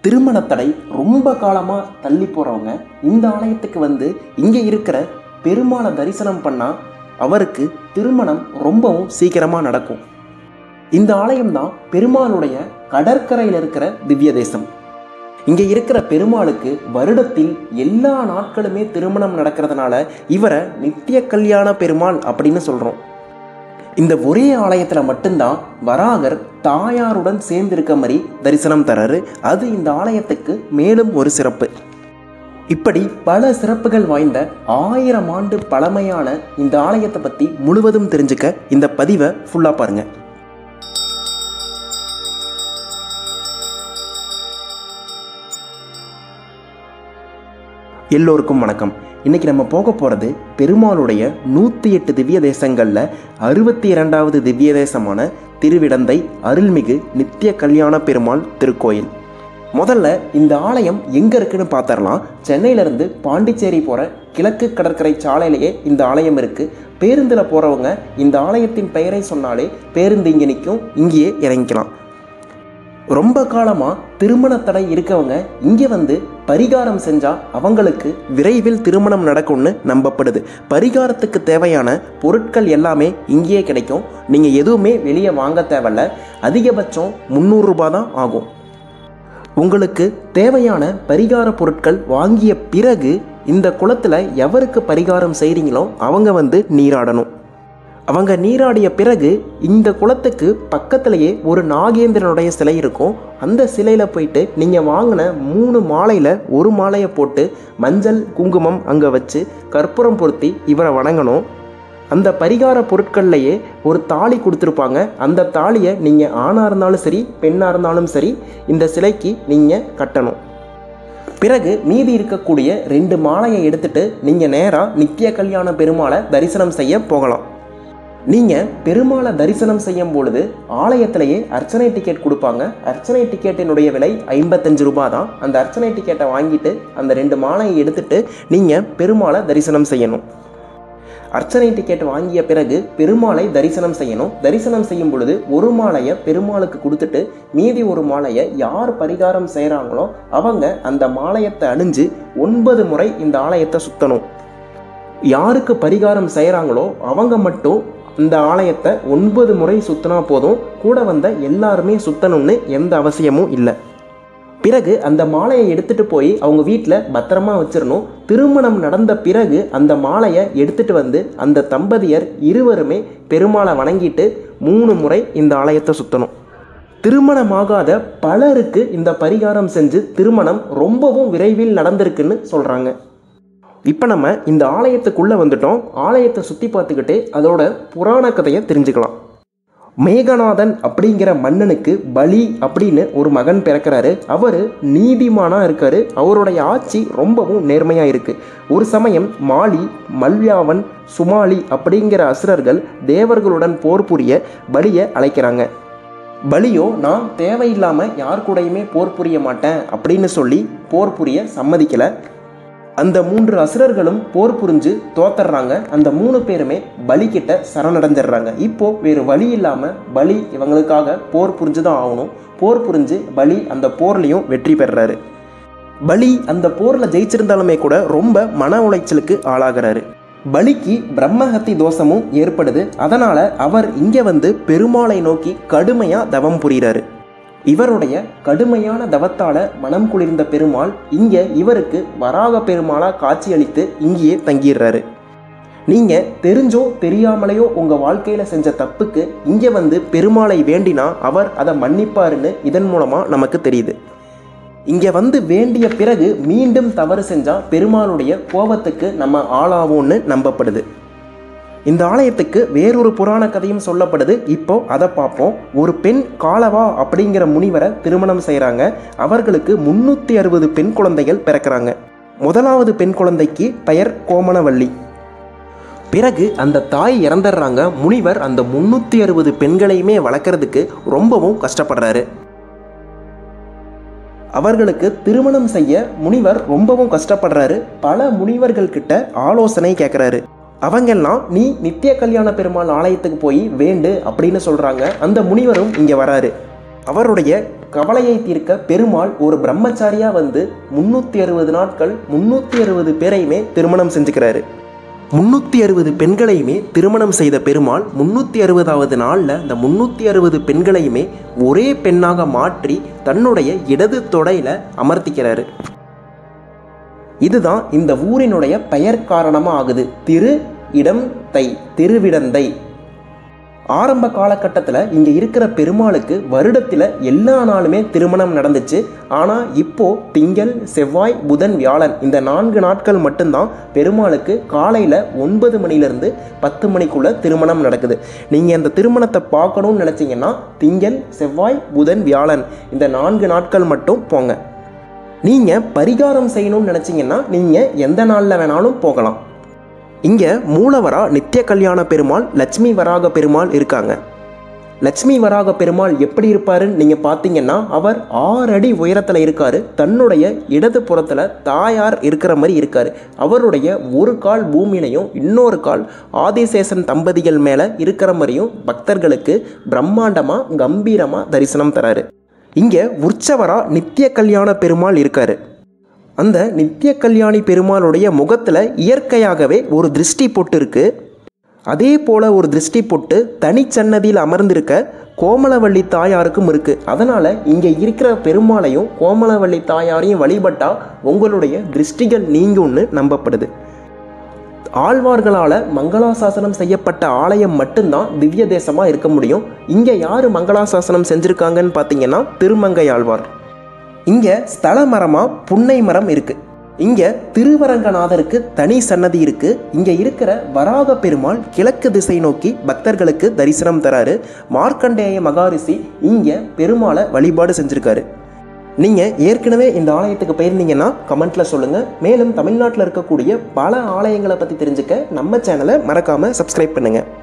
திருமண தடை ரொம்ப காலமாக தள்ளி போகிறவங்க இந்த ஆலயத்துக்கு வந்து இங்கே இருக்கிற பெருமாளை தரிசனம் பண்ணால் அவருக்கு திருமணம் ரொம்பவும் சீக்கிரமாக நடக்கும் இந்த ஆலயம்தான் பெருமாளுடைய கடற்கரையில் இருக்கிற திவ்ய தேசம் இங்கே இருக்கிற பெருமாளுக்கு வருடத்தில் எல்லா நாட்களுமே திருமணம் நடக்கிறதுனால இவரை நித்திய கல்யாண பெருமாள் அப்படின்னு சொல்கிறோம் இந்த ஒரே ஆலயத்தில் மட்டும்தான் வராகர் தாயாருடன் சேர்ந்திருக்க மாதிரி தரிசனம் தராரு அது இந்த ஆலயத்துக்கு மேலும் ஒரு சிறப்பு இப்படி பல சிறப்புகள் வாய்ந்த ஆயிரம் ஆண்டு பழமையான இந்த ஆலயத்தை பற்றி முழுவதும் தெரிஞ்சுக்க இந்த பதிவை ஃபுல்லாக பாருங்கள் எல்லோருக்கும் வணக்கம் இன்னைக்கு நம்ம போக போகிறது பெருமாளுடைய நூற்றி எட்டு திவ்ய தேசங்களில் அறுபத்தி இரண்டாவது திவ்ய தேசமான திருவிடந்தை அருள்மிகு நித்திய கல்யாண பெருமாள் திருக்கோயில் முதல்ல இந்த ஆலயம் எங்கே இருக்குன்னு பார்த்துடலாம் சென்னையிலேருந்து பாண்டிச்சேரி போகிற கிழக்கு கடற்கரை சாலையிலேயே இந்த ஆலயம் இருக்குது பேருந்தில் போகிறவங்க இந்த ஆலயத்தின் பெயரை சொன்னாலே பேருந்து இங்கே நிற்கும் இங்கேயே இறங்கிக்கலாம் ரொம்ப காலமாக திருமண தடை இருக்கவங்க இங்கே வந்து பரிகாரம் செஞ்சால் அவங்களுக்கு விரைவில் திருமணம் நடக்கும்னு நம்பப்படுது பரிகாரத்துக்கு தேவையான பொருட்கள் எல்லாமே இங்கேயே கிடைக்கும் நீங்கள் எதுவுமே வெளியே வாங்க தேவையில்ல அதிகபட்சம் முந்நூறுரூபா தான் ஆகும் உங்களுக்கு தேவையான பரிகார பொருட்கள் வாங்கிய பிறகு இந்த குளத்தில் எவருக்கு பரிகாரம் செய்கிறீங்களோ அவங்க வந்து நீராடணும் அவங்க நீராடிய பிறகு இந்த குளத்துக்கு பக்கத்திலேயே ஒரு நாகேந்திரனுடைய சிலை இருக்கும் அந்த சிலையில் போயிட்டு நீங்கள் வாங்கின மூணு மாலையில் ஒரு மாலையை போட்டு மஞ்சள் குங்குமம் அங்கே வச்சு கற்பூரம் பொருத்தி இவரை வணங்கணும் அந்த பரிகார பொருட்கள்லையே ஒரு தாலி கொடுத்துருப்பாங்க அந்த தாலியை நீங்கள் ஆணாக இருந்தாலும் சரி பெண்ணாக இருந்தாலும் சரி இந்த சிலைக்கு நீங்கள் கட்டணும் பிறகு மீதி இருக்கக்கூடிய ரெண்டு மாலையை எடுத்துட்டு நீங்கள் நேராக நித்திய கல்யாண பெருமாளை தரிசனம் செய்ய போகலாம் நீங்கள் பெருமாளை தரிசனம் செய்யும் பொழுது ஆலயத்திலேயே அர்ச்சனை டிக்கெட் கொடுப்பாங்க அர்ச்சனை டிக்கெட்டினுடைய விலை ஐம்பத்தஞ்சு ரூபாய் தான் அந்த அர்ச்சனை டிக்கெட்டை வாங்கிட்டு அந்த ரெண்டு மாலையை எடுத்துட்டு நீங்கள் பெருமாளை தரிசனம் செய்யணும் அர்ச்சனை டிக்கெட் வாங்கிய பிறகு பெருமாளை தரிசனம் செய்யணும் தரிசனம் செய்யும் பொழுது ஒரு மாலையை பெருமாளுக்கு கொடுத்துட்டு மீதி ஒரு மாலையை யார் பரிகாரம் செய்கிறாங்களோ அவங்க அந்த மாலையத்தை அணிஞ்சு ஒன்பது முறை இந்த ஆலயத்தை சுற்றணும் யாருக்கு பரிகாரம் செய்கிறாங்களோ அவங்க மட்டும் இந்த ஆலயத்தை ஒன்பது முறை சுற்றினா போதும் கூட வந்த எல்லாருமே சுற்றணும்னு எந்த அவசியமும் இல்லை பிறகு அந்த மாலையை எடுத்துட்டு போய் அவங்க வீட்டில் பத்திரமா வச்சிடணும் திருமணம் நடந்த பிறகு அந்த மாலையை எடுத்துட்டு வந்து அந்த தம்பதியர் இருவருமே பெருமாளை வணங்கிட்டு மூணு முறை இந்த ஆலயத்தை சுற்றணும் திருமணமாகாத பலருக்கு இந்த பரிகாரம் செஞ்சு திருமணம் ரொம்பவும் விரைவில் நடந்திருக்குன்னு சொல்கிறாங்க இப்போ நம்ம இந்த ஆலயத்துக்குள்ளே வந்துட்டோம் ஆலயத்தை சுற்றி பார்த்துக்கிட்டு அதோட புராண கதையை தெரிஞ்சுக்கலாம் மேகநாதன் அப்படிங்கிற மன்னனுக்கு பலி அப்படின்னு ஒரு மகன் பிறக்கிறாரு அவர் நீதிமானாக இருக்காரு அவருடைய ஆட்சி ரொம்பவும் நேர்மையாக இருக்குது ஒரு சமயம் மாலி மல்யாவன் சுமாலி அப்படிங்கிற அசுரர்கள் தேவர்களுடன் போர் புரிய பலியை அழைக்கிறாங்க பலியோ நான் தேவையில்லாமல் யார் கூடயுமே போர் புரிய மாட்டேன் அப்படின்னு சொல்லி போர் புரிய சம்மதிக்கலை அந்த மூன்று அசுரர்களும் போர் புரிஞ்சு தோத்தர்றாங்க அந்த மூணு பேருமே பலி கிட்ட சரணடைஞ்சிடுறாங்க இப்போ வேறு வழி இல்லாம பலி இவங்களுக்காக போர் புரிஞ்சு தான் ஆகணும் போர் புரிஞ்சு பலி அந்த போர்லையும் வெற்றி பெறுறாரு பலி அந்த போர்ல ஜெயிச்சிருந்தாலுமே கூட ரொம்ப மன உளைச்சலுக்கு ஆளாகிறாரு பலிக்கு பிரம்மஹத்தி தோஷமும் ஏற்படுது அதனால அவர் இங்க வந்து பெருமாளை நோக்கி கடுமையா தவம் புரிகிறாரு இவருடைய கடுமையான தவத்தால மனம் குளிர்ந்த பெருமாள் இங்க இவருக்கு வராக பெருமாளா காட்சியளித்து இங்கேயே தங்கிடுறாரு நீங்க தெரிஞ்சோ தெரியாமலேயோ உங்க வாழ்க்கையில செஞ்ச தப்புக்கு இங்க வந்து பெருமாளை வேண்டினா அவர் அதை மன்னிப்பாருன்னு இதன் மூலமா நமக்கு தெரியுது இங்க வந்து வேண்டிய பிறகு மீண்டும் தவறு செஞ்சா பெருமாளுடைய கோபத்துக்கு நம்ம ஆளாவோம்னு நம்பப்படுது இந்த ஆலயத்துக்கு வேறொரு புராண கதையும் சொல்லப்படுது இப்போ அதை பார்ப்போம் ஒரு பெண் காலவா அப்படிங்கிற முனிவரை திருமணம் செய்கிறாங்க அவர்களுக்கு முன்னூற்றி அறுபது பெண் குழந்தைகள் பிறக்கிறாங்க முதலாவது பெண் குழந்தைக்கு பெயர் கோமணவள்ளி பிறகு அந்த தாய் இறந்துடுறாங்க முனிவர் அந்த முன்னூற்றி அறுபது பெண்களையுமே வளர்க்குறதுக்கு ரொம்பவும் கஷ்டப்படுறாரு அவர்களுக்கு திருமணம் செய்ய முனிவர் ரொம்பவும் கஷ்டப்படுறாரு பல முனிவர்கள் கிட்ட ஆலோசனை கேட்குறாரு அவங்கெல்லாம் நீ நித்திய கல்யாண பெருமாள் ஆலயத்துக்கு போய் வேண்டு அப்படின்னு சொல்கிறாங்க அந்த முனிவரும் இங்கே வராரு அவருடைய கவலையை தீர்க்க பெருமாள் ஒரு பிரம்மச்சாரியா வந்து முன்னூற்றி அறுபது நாட்கள் முன்னூற்றி அறுபது பேரையுமே திருமணம் செஞ்சுக்கிறாரு முன்னூற்றி அறுபது பெண்களையுமே திருமணம் செய்த பெருமாள் முன்னூற்றி அறுபதாவது நாளில் இந்த முன்னூற்றி அறுபது பெண்களையுமே ஒரே பெண்ணாக மாற்றி தன்னுடைய இடது தொடையில் அமர்த்திக்கிறாரு இதுதான் இந்த ஊரினுடைய பெயர் காரணமாக ஆகுது திரு இடம் தை திருவிடந்தை ஆரம்ப காலகட்டத்தில் இங்கே இருக்கிற பெருமாளுக்கு வருடத்தில் எல்லா நாளுமே திருமணம் நடந்துச்சு ஆனால் இப்போ திங்கள் செவ்வாய் புதன் வியாழன் இந்த நான்கு நாட்கள் மட்டும்தான் பெருமாளுக்கு காலையில் ஒன்பது மணிலேருந்து பத்து மணிக்குள்ள திருமணம் நடக்குது நீங்கள் இந்த திருமணத்தை பார்க்கணும்னு நினச்சிங்கன்னா திங்கள் செவ்வாய் புதன் வியாழன் இந்த நான்கு நாட்கள் மட்டும் போங்க நீங்கள் பரிகாரம் செய்யணும்னு நினச்சிங்கன்னா நீங்கள் எந்த நாளில் வேணாலும் போகலாம் இங்கே மூலவரா நித்திய கல்யாண பெருமாள் லட்சுமி வராக பெருமாள் இருக்காங்க லட்சுமி வராக பெருமாள் எப்படி இருப்பாருன்னு நீங்கள் பார்த்தீங்கன்னா அவர் ஆறு அடி உயரத்தில் இருக்காரு தன்னுடைய இடது புறத்தில் தாயார் இருக்கிற மாதிரி இருக்காரு அவருடைய ஒரு கால் பூமியிலையும் இன்னொரு கால் ஆதிசேஷன் தம்பதிகள் மேலே இருக்கிற மாதிரியும் பக்தர்களுக்கு பிரம்மாண்டமாக கம்பீரமாக தரிசனம் தராரு இங்கே உற்சவரா நித்திய கல்யாண பெருமாள் இருக்காரு அந்த நித்திய கல்யாணி பெருமாளுடைய முகத்தில் இயற்கையாகவே ஒரு திருஷ்டி பொட்டு இருக்கு அதே போல ஒரு திருஷ்டி பொட்டு தனிச்சன்னதியில் அமர்ந்திருக்க கோமலவள்ளி தாயாருக்கும் இருக்கு அதனால இங்கே இருக்கிற பெருமாளையும் கோமலவள்ளி தாயாரையும் வழிபட்டா உங்களுடைய திருஷ்டிகள் நீங்கும்னு நம்பப்படுது ஆழ்வார்களால் மங்களாசாசனம் செய்யப்பட்ட ஆலயம் மட்டும்தான் திவ்ய தேசமாக இருக்க முடியும் இங்கே யார் மங்களாசாசனம் செஞ்சுருக்காங்கன்னு பார்த்தீங்கன்னா திருமங்கை ஆழ்வார் இங்கே ஸ்தல மரமாக புன்னை மரம் இருக்குது இங்கே திருவரங்கநாதருக்கு தனி சன்னதி இருக்கு இங்கே இருக்கிற வராக பெருமாள் கிழக்கு திசை நோக்கி பக்தர்களுக்கு தரிசனம் தராரு மார்க்கண்டேய மகாரிஷி இங்கே பெருமாளை வழிபாடு செஞ்சிருக்காரு நீங்கள் ஏற்கனவே இந்த ஆலயத்துக்கு போயிருந்தீங்கன்னா கமெண்ட்டில் சொல்லுங்கள் மேலும் தமிழ்நாட்டில் இருக்கக்கூடிய பல ஆலயங்களை பற்றி தெரிஞ்சுக்க நம்ம சேனலை மறக்காமல் சப்ஸ்கிரைப் பண்ணுங்கள்